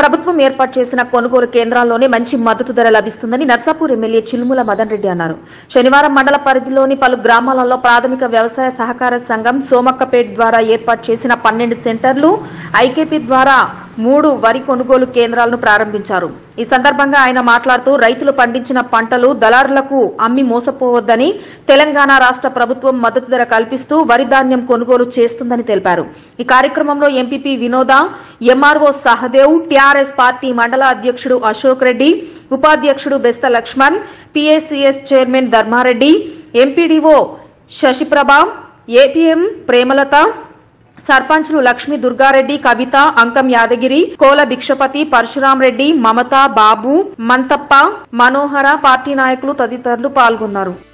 ప్రభుత్వం ఏర్పాటు చేసిన కొనుగోలు కేంద్రాల్లోనే మంచి మద్దతు ధర లభిస్తుందని నర్సాపూర్ ఎమ్మెల్యే చిలుముల మదన్ రెడ్డి అన్నారు శనివారం మండల పరిధిలోని పలు గ్రామాలలో ప్రాథమిక వ్యవసాయ సహకార సంఘం సోమక్కపేట్ ద్వారా ఏర్పాటు చేసిన పన్నెండు సెంటర్లు ఐకేపీ ద్వారా మూడు వరి కొనుగోలు కేంద్రాలను ప్రారంభించారు ఈ సందర్భంగా ఆయన మాట్లాడుతూ రైతులు పండించిన పంటలు దళారులకు అమ్మి మోసపోవద్దని తెలంగాణ రాష్ట్ర ప్రభుత్వం మద్దతు ధర కల్పిస్తూ వరి ధాన్యం కొనుగోలు చేస్తుందని తెలిపారు ఈ కార్యక్రమంలో ఎంపీపీ వినోద ఎంఆర్ఓ సహదేవ్ టీఆర్ఎస్ పార్టీ మండల అధ్యక్షుడు అశోక్ రెడ్డి ఉపాధ్యక్షుడు Besta Lakshman PACS chairman Dharmareddy MPDO Sasiprabha APM Premalatha సర్పంచ్లు లక్ష్మీ దుర్గారెడ్డి కవిత అంకం యాదగిరి కోల భిక్షపతి పరశురాం రెడ్డి మమత బాబు మంతప్ప మనోహర పార్టీ నాయకులు తదితరులు పాల్గొన్నారు